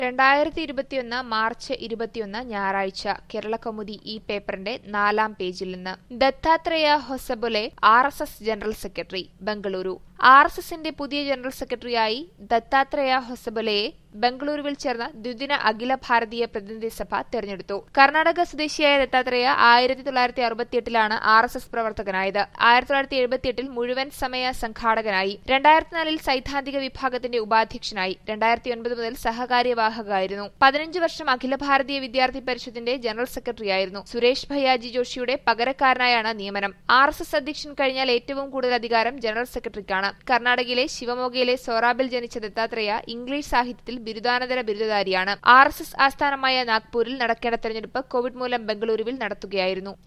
രണ്ടായിരത്തി ഇരുപത്തിയൊന്ന് മാർച്ച് ഇരുപത്തിയൊന്ന് ഞായറാഴ്ച കേരളകൗമുദി ഈ പേപ്പറിന്റെ നാലാം പേജിൽ നിന്ന് Dattatreya Hosabale R S S general secretary Bengaluru R S എസിന്റെ പുതിയ ജനറൽ സെക്രട്ടറിയായി ദത്താത്രേയ ഹൊസബുലയെ ബംഗളൂരുവിൽ ചേർന്ന ദ്വിദിന അഖില ഭാരതീയ പ്രതിനിധി സഭ തെരഞ്ഞെടുത്തു കർണാടക സ്വദേശിയായ ദത്താത്രേയ ആയിരത്തി തൊള്ളായിരത്തി അറുപത്തിയെട്ടിലാണ് ആർ എസ് എസ് പ്രവർത്തകനായത് ആയിരത്തി തൊള്ളായിരത്തി എഴുപത്തിയെട്ടിൽ മുഴുവൻ സമയ സംഘാടകനായി രണ്ടായിരത്തിനാലിൽ സൈദ്ധാന്തിക വിഭാഗത്തിന്റെ ഉപാധ്യക്ഷനായി രണ്ടായിരത്തി ഒൻപത് മുതൽ സഹകാര്യവാഹകമായിരുന്നു പതിനഞ്ച് വർഷം അഖില ഭാരതീയ വിദ്യാർത്ഥി പരിഷത്തിന്റെ ജനറൽ സെക്രട്ടറിയായിരുന്നു സുരേഷ് ഭയ്യാജി ജോഷിയുടെ പകരക്കാരനായാണ് നിയമനം ആർ എസ് എസ് അധ്യക്ഷൻ കഴിഞ്ഞാൽ ഏറ്റവും കൂടുതൽ അധികാരം ജനറൽ സെക്രട്ടറിക്കാണ് കർണാടകയിലെ ശിവമോഗയിലെ സോറാബിൽ ജനിച്ച ദത്താത്രേയ ഇംഗ്ലീഷ് സാഹിത്യത്തിൽ ബിരുദാനന്തര ബിരുദധാരിയാണ് ആർ എസ് എസ് ആസ്ഥാനമായ നാഗ്പൂരിൽ നടക്കേണ്ട തെരഞ്ഞെടുപ്പ് കോവിഡ് മൂലം ബംഗളൂരുവിൽ നടത്തുകയായിരുന്നു